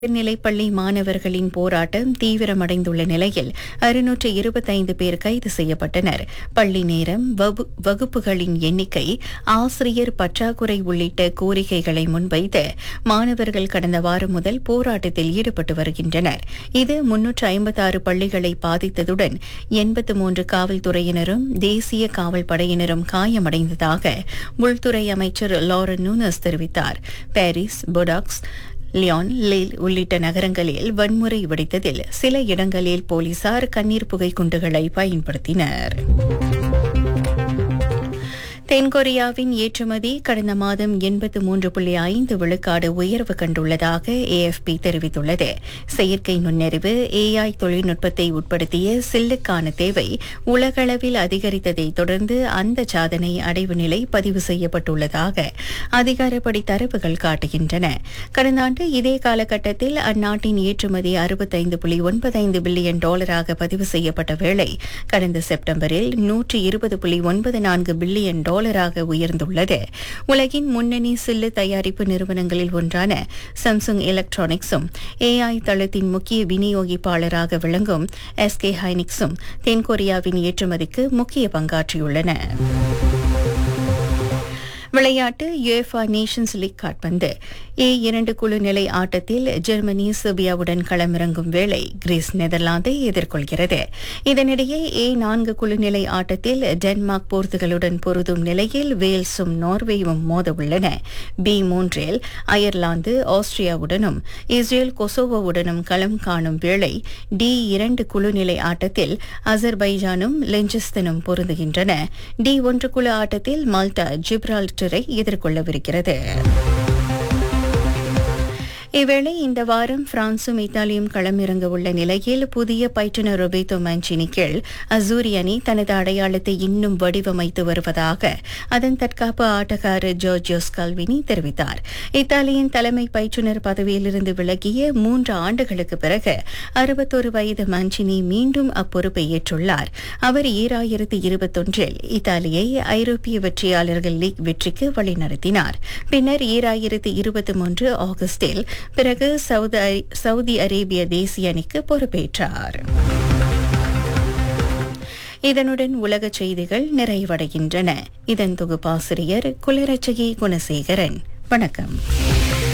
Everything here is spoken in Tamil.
உயர்நிலைப்பள்ளி மாணவர்களின் போராட்டம் தீவிரமடைந்துள்ள நிலையில் அறுநூற்று இருபத்தைந்து பேர் கைது செய்யப்பட்டனர் பள்ளி நேரம் வகு- வகுப்புகளின் எண்ணிக்கை ஆசிரியர் பற்றாக்குறை உள்ளிட்ட கோரிக்கைகளை முன்வைத்து மாணவர்கள் கடந்த வாரம் முதல் போராட்டத்தில் ஈடுபட்டு வருகின்றனர் இது முன்னூற்று ஐம்பத்தாறு பள்ளிகளை பாதித்ததுடன் எண்பத்து மூன்று காவல்துறையினரும் தேசிய காவல் படையினரும் காயமடைந்ததாக உள்துறை அமைச்சர் லாரன் நூனஸ் தெரிவித்தார் பாரிஸ் பொடாக்ஸ் லியான் லேல் உள்ளிட்ட நகரங்களில் வன்முறை வெடித்ததில் சில இடங்களில் போலீசார் கண்ணீர் புகை குண்டுகளை பயன்படுத்தினர் தென்கொரியாவின் ஏற்றுமதி கடந்த மாதம் எண்பத்து மூன்று புள்ளி ஐந்து விழுக்காடு உயர்வு கண்டுள்ளதாக ஏஎஃப்பி தெரிவித்துள்ளது செயற்கை நுண்ணறிவு ஏஐ தொழில்நுட்பத்தை உட்படுத்திய சில்லுக்கான தேவை உலகளவில் அதிகரித்ததை தொடர்ந்து அந்த சாதனை அடைவு நிலை பதிவு செய்யப்பட்டுள்ளதாக அதிகாரப்படி தரவுகள் காட்டுகின்றன கடந்த ஆண்டு இதே காலகட்டத்தில் அந்நாட்டின் ஏற்றுமதி அறுபத்தைந்து புள்ளி ஒன்பதைந்து பில்லியன் டாலராக பதிவு செய்யப்பட்ட வேளை கடந்த செப்டம்பரில் நூற்று இருபது புள்ளி ஒன்பது நான்கு பில்லியன் டாலராக உயர்ந்துள்ளது உலகின் முன்னணி சில்லு தயாரிப்பு நிறுவனங்களில் ஒன்றான சாம்சுங் எலக்ட்ரானிக்ஸும் ஏஐ தளத்தின் முக்கிய விநியோகிப்பாளராக விளங்கும் எஸ்கே ஹைனிக்ஸும் தென்கொரியாவின் ஏற்றுமதிக்கு முக்கிய பங்காற்றியுள்ளன விளையாட்டு யுஎஃபா நேஷன்ஸ் லீக் காட்பந்து ஏ இரண்டு குழு நிலை ஆட்டத்தில் ஜெர்மனி செர்பியாவுடன் களமிறங்கும் வேளை கிரீஸ் நெதர்லாந்தை எதிர்கொள்கிறது இதனிடையே ஏ நான்கு குழு நிலை ஆட்டத்தில் டென்மார்க் போர்த்துகலுடன் பொருதும் நிலையில் வேல்ஸும் நார்வேயும் மோத உள்ளன பி மூன்றில் அயர்லாந்து ஆஸ்திரியாவுடனும் இஸ்ரேல் கொசோவோவுடனும் களம் காணும் வேளை டி இரண்டு குழு நிலை ஆட்டத்தில் அசர்பைஜானும் லெஞ்சிஸ்தனும் பொருந்துகின்றன டி ஒன்று குழு ஆட்டத்தில் மால்டா ஜிப்ரால்டரை எதிர்கொள்ளவிருக்கிறது இவ்வேளை இந்த வாரம் பிரான்சும் இத்தாலியும் களமிறங்க உள்ள நிலையில் புதிய பயிற்றுனர் ரொபேத்தோ மஞ்சினி கீழ் அசூரி அணி தனது அடையாளத்தை இன்னும் வடிவமைத்து வருவதாக அதன் தற்காப்பு ஆட்டக்காரர் ஜோர்ஜியோஸ் கல்வினி தெரிவித்தார் இத்தாலியின் தலைமை பயிற்றுனர் பதவியிலிருந்து விலகிய மூன்று ஆண்டுகளுக்கு பிறகு அறுபத்தொரு வயது மஞ்சினி மீண்டும் அப்பொறுப்பை ஏற்றுள்ளார் அவர் ஈராயிரத்து இருபத்தொன்றில் இத்தாலியை ஐரோப்பிய வெற்றியாளர்கள் லீக் வெற்றிக்கு வழிநடத்தினார் பின்னர் ஈராயிரத்து இருபத்தி மூன்று ஆகஸ்டில் பிறகு சவுதி சவுதி அரேபிய தேசிய அணிக்கு பொறுப்பேற்றார் இதனுடன் உலக செய்திகள் நிறைவடைகின்றன இதன் தொகுப்பாசிரியர் குளிரச்சகி குணசேகரன் வணக்கம்